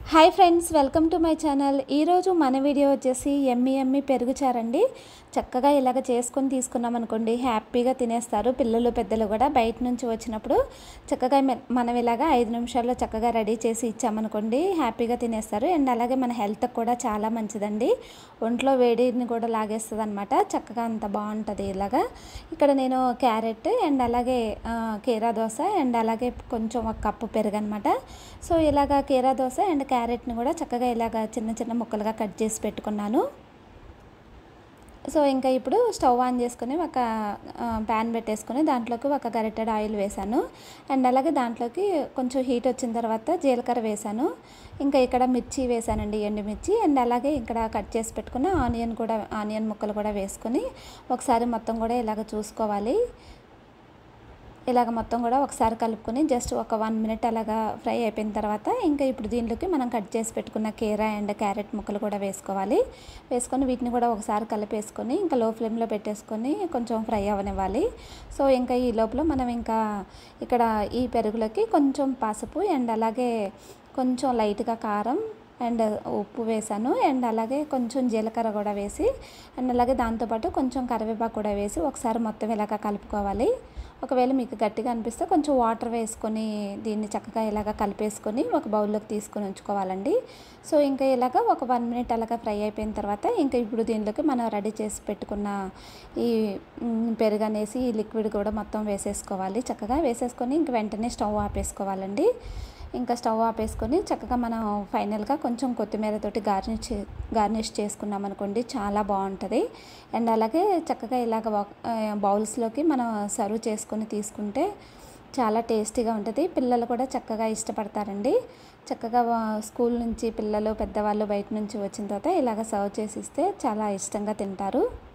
hi friends welcome to my channel ఈరోజు మన video వచ్చేసి ఎమ్మి ఎమ్మి పెరుగు చారండి చక్కగా ఇలాగ చేసుకొని తీసుకున్నాం అనుకోండి హ్యాపీగా తినేస్తారు పిల్లలు పెద్దలు కూడా బయట నుంచి వచ్చినప్పుడు చక్కగా మె- మనం ఇలాగ ఐదు నిమిషాల్లో చక్కగా రెడీ చేసి ఇచ్చామనుకోండి హ్యాపీగా తినేస్తారు అండ్ అలాగే మన హెల్త్కి కూడా చాలా మంచిదండి ఒంట్లో వేడిని కూడా లాగేస్తుంది అనమాట చక్కగా అంత బాగుంటుంది ఇలాగా ఇక్కడ నేను క్యారెట్ అండ్ అలాగే ఆ, కీరా దోశ అండ్ అలాగే కొంచెం ఒక కప్పు పెరుగు అనమాట సో ఇలాగా కీరా దోశ అండ్ క్యారెట్ని కూడా చక్కగా ఇలాగ చిన్న చిన్న ముక్కలుగా కట్ చేసి పెట్టుకున్నాను సో ఇంకా ఇప్పుడు స్టవ్ ఆన్ చేసుకుని ఒక ప్యాన్ పెట్టేసుకుని దాంట్లోకి ఒక గరిటెడ్ ఆయిల్ వేసాను అండ్ అలాగే దాంట్లోకి కొంచెం హీట్ వచ్చిన తర్వాత జీలకర్ర వేసాను ఇంకా ఇక్కడ మిర్చి వేసానండి ఎండుమిర్చి అండ్ అలాగే ఇక్కడ కట్ చేసి పెట్టుకున్న ఆనియన్ కూడా ఆనియన్ ముక్కలు కూడా వేసుకొని ఒకసారి మొత్తం కూడా ఇలాగ చూసుకోవాలి ఇలాగ మొత్తం కూడా ఒకసారి కలుపుకొని జస్ట్ ఒక వన్ మినిట్ అలాగా ఫ్రై అయిపోయిన తర్వాత ఇంకా ఇప్పుడు దీంట్లోకి మనం కట్ చేసి పెట్టుకున్న కీరా అండ్ క్యారెట్ ముక్కలు కూడా వేసుకోవాలి వేసుకొని వీటిని కూడా ఒకసారి కలిపేసుకొని ఇంకా లో ఫ్లేమ్లో పెట్టేసుకొని కొంచెం ఫ్రై అవ్వనివ్వాలి సో ఇంకా ఈ లోపల మనం ఇంకా ఇక్కడ ఈ పెరుగులోకి కొంచెం పసుపు అండ్ అలాగే కొంచెం లైట్గా కారం అండ్ ఉప్పు వేసాను అండ్ అలాగే కొంచెం జీలకర్ర కూడా వేసి అండ్ అలాగే దాంతోపాటు కొంచెం కరివేపాకు కూడా వేసి ఒకసారి మొత్తం ఇలాగ కలుపుకోవాలి ఒకవేళ మీకు గట్టిగా అనిపిస్తే కొంచెం వాటర్ వేసుకొని దీన్ని చక్కగా ఇలాగ కలిపేసుకొని ఒక బౌల్లోకి తీసుకొని ఉంచుకోవాలండి సో ఇంకా ఇలాగ ఒక వన్ మినిట్ అలాగ ఫ్రై అయిపోయిన తర్వాత ఇంకా ఇప్పుడు దీనిలోకి మనం రెడీ చేసి పెట్టుకున్న ఈ మ్, పెరుగు అనేసి ఈ లిక్విడ్ కూడా మొత్తం వేసేసుకోవాలి చక్కగా వేసేసుకొని ఇంక వెంటనే స్టవ్ ఆపేసుకోవాలండి ఇంకా స్టవ్ ఆపేసుకొని చక్కగా మనం ఫైనల్గా కొంచెం కొత్తిమీరతోటి గార్నిష్ చే- గార్నిష్ చేసుకున్నాం అనుకోండి చాలా బాగుంటుంది అండ్ అలాగే చక్కగా ఇలాగ వా- ఆ, బౌల్స్లోకి మనం సర్వ్ చేసుకొని తీసుకుంటే చాలా టేస్టీగా ఉంటుంది పిల్లలు కూడా చక్కగా ఇష్టపడతారండి చక్కగా వా- స్కూల్ నుంచి పిల్లలు పెద్దవాళ్ళు బయట నుంచి వచ్చిన తర్వాత ఇలాగ సర్వ్ చేసి ఇస్తే చాలా ఇష్టంగా తింటారు